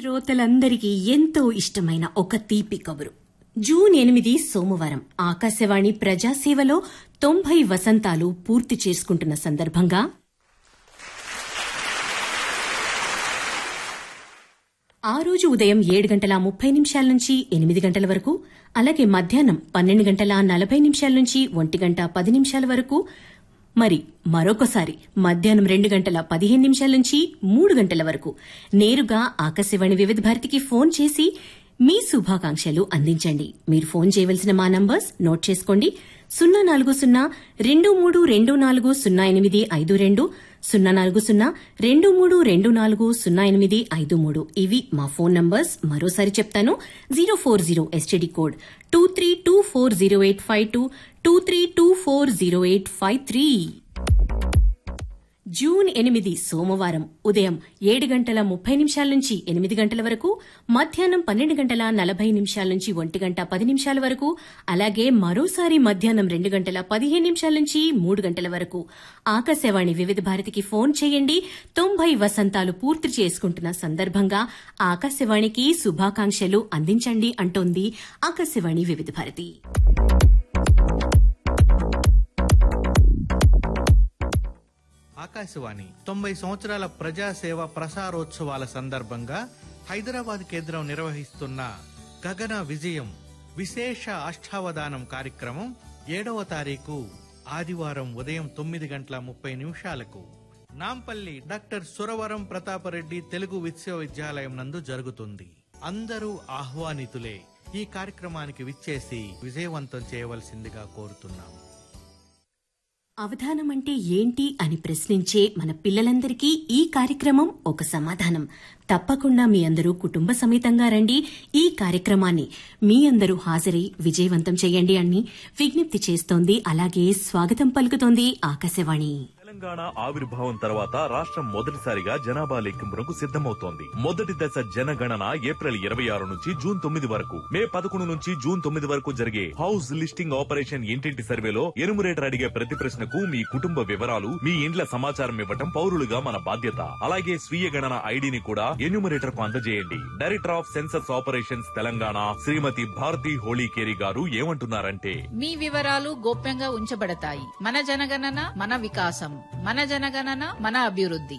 శ్రోతలందరికీ ఎంతో ఇష్టమైన ఒక తీపి కబురు జూన్ ఎనిమిది సోమవారం ఆకాశవాణి ప్రజాసేవలో తొంభై వసంతాలు పూర్తి చేసుకుంటున్న సందర్భంగా ఆ రోజు ఉదయం ఏడు గంటల ముప్పై నిమిషాల నుంచి ఎనిమిది గంటల వరకు అలాగే మధ్యాహ్నం పన్నెండు గంటల నలభై నిమిషాల నుంచి ఒంటి గంట పది నిమిషాల వరకు మరి మరొకసారి మధ్యాహ్నం రెండు గంటల పదిహేను నిమిషాల నుంచి మూడు గంటల వరకు నేరుగా ఆకాశవాణి వివిధ భారతికి ఫోన్ చేసి మీ శుభాకాంక్షలు అందించండి మీరు ఫోన్ చేయవలసిన మా నంబర్స్ నోట్ చేసుకోండి సున్నా నాలుగు సున్నా రెండు మూడు రెండు నాలుగు సున్నా ఎనిమిది ఐదు రెండు సున్నా నాలుగు సున్నా రెండు మూడు రెండు నాలుగు సున్నా ఎనిమిది ఐదు మూడు ఇవి మా ఫోన్ నంబర్స్ మరోసారి చెప్తాను zero four zero STD code two three two four zero eight five two two three two four zero eight five three June ఎనిమిది సోమవారం ఉదయం ఏడు గంటల ముప్పై నిమిషాల నుంచి ఎనిమిది గంటల వరకు మధ్యాహ్నం పన్నెండు గంటల నలభై నిమిషాల నుంచి ఒంటి గంట పది నిమిషాల వరకు అలాగే మరోసారి మధ్యాహ్నం రెండు గంటల పదిహేను నిమిషాల నుంచి మూడు గంటల వరకు ఆకాశవాణి వివిధ భారతికి ఫోన్ చేయండి తొంభై వసంతాలు పూర్తి చేసుకుంటున్న సందర్భంగా ఆకాశవాణికి శుభాకాంక్షలు అందించండి అంటోంది ఆకాశవాణి వివిధ భారతి ఆకాశవాణి తొంభై సంవత్సరాల ప్రజాసేవ ప్రసారోత్సవాల సందర్భంగా హైదరాబాద్ కేంద్రం నిర్వహిస్తున్న గగన విజయం విశేష అష్టావధానం కార్యక్రమం ఏడవ తారీఖు ఆదివారం ఉదయం తొమ్మిది గంటల ముప్పై నిమిషాలకు నాంపల్లి డాక్టర్ సురవరం ప్రతాపరెడ్డి తెలుగు విశ్వవిద్యాలయం నందు జరుగుతుంది అందరూ ఆహ్వానితులే ఈ కార్యక్రమానికి విచ్చేసి విజయవంతం చేయవలసిందిగా కోరుతున్నాం అవధానం అంటే ఏంటి అని ప్రశ్నించే మన పిల్లలందరికీ ఈ కార్యక్రమం ఒక సమాధానం తప్పకుండా మీ అందరూ కుటుంబ సమేతంగా రండి ఈ కార్యక్రమాన్ని మీ అందరూ హాజరై విజయవంతం చేయండి అని విజ్ఞప్తి చేస్తోంది అలాగే స్వాగతం పలుకుతోంది ఆకాశవాణి తెలంగాణ ఆవిర్భావం తర్వాత రాష్ట్రం మొదటిసారిగా జనాభా లెక్కింపునకు సిద్దమవుతోంది మొదటి దశ జనగణన ఏప్రిల్ ఇరవై ఆరు నుంచి జూన్ తొమ్మిది వరకు మే పదకొండు నుంచి జూన్ తొమ్మిది వరకు జరిగే హౌస్ లిస్టింగ్ ఆపరేషన్ ఇంటింటి సర్వేలో ఎనుమరేటర్ అడిగే ప్రతి ప్రశ్నకు మీ కుటుంబ వివరాలు మీ ఇండ్ల సమాచారం ఇవ్వటం పౌరులుగా మన బాధ్యత అలాగే స్వీయ గణన ఐడిని కూడా ఎన్యూమరేటర్ కు అందజేయండి director of census operations Telangana Shrimati Bharathi Holikeri garu ఏమంటున్నారంటే మీ వివరాలు గోప్యంగా ఉంచబడతాయి మన జనగణన మన వికాసం మన జనగణన మన అభివృద్ధి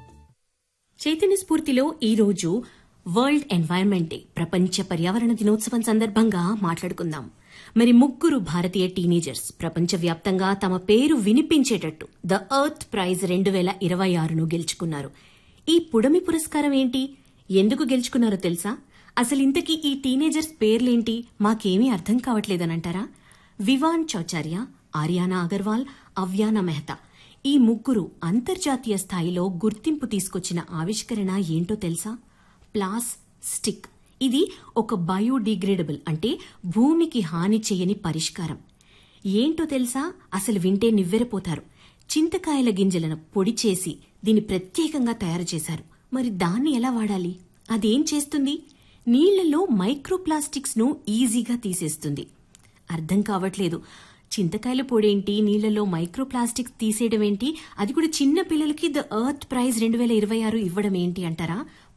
చైతన్య స్ఫూర్తిలో ఈ రోజు వరల్డ్ ఎన్వైరన్మెంట్ డే ప్రపంచ పర్యావరణ దినోత్సవం సందర్భంగా మాట్లాడుకుందాం మరి ముగ్గురు భారతీయ టీనేజర్స్ ప్రపంచవ్యాప్తంగా తమ పేరు వినిపించేటట్టు ద ఎర్త్ ప్రైజ్ రెండు వేల ఇరవై ఆరును గెలుచుకున్నారు ఈ పుడమి పురస్కారం ఏంటి ఎందుకు గెలుచుకున్నారో తెలుసా అసలు ఇంతకీ ఈ టీనేజర్స్ పేర్లేంటి మాకేమీ అర్థం కావట్లేదనంటారా వివాన్ చౌచార్య ఆర్యానా అగర్వాల్ అవ్యానా మెహతా ఈ ముగ్గురు అంతర్జాతీయ స్థాయిలో గుర్తింపు తీసుకొచ్చిన ఆవిష్కరణ ఏంటో తెలుసా ప్లాస్ స్టిక్ ఇది ఒక బయోడిగ్రేడబుల్ అంటే భూమికి హాని చేయని పరిష్కారం ఏంటో తెలుసా అసలు వింటే నివ్వెరపోతారు చింతకాయల గింజలను పొడి చేసి దీన్ని ప్రత్యేకంగా తయారు చేశారు మరి దాన్ని ఎలా వాడాలి అదేం చేస్తుంది నీళ్లలో మైక్రోప్లాస్టిక్స్ ను ఈజీగా తీసేస్తుంది అర్థం కావట్లేదు చింతకాయల పొడేంటి నీళ్లలో మైక్రోప్లాస్టిక్స్ తీసేయడం ఏంటి అది కూడా చిన్న పిల్లలకి ద ఎర్త్ ప్రైజ్ రెండు వేల ఇరవై ఆరు ఇవ్వడం ఏంటి అంటారా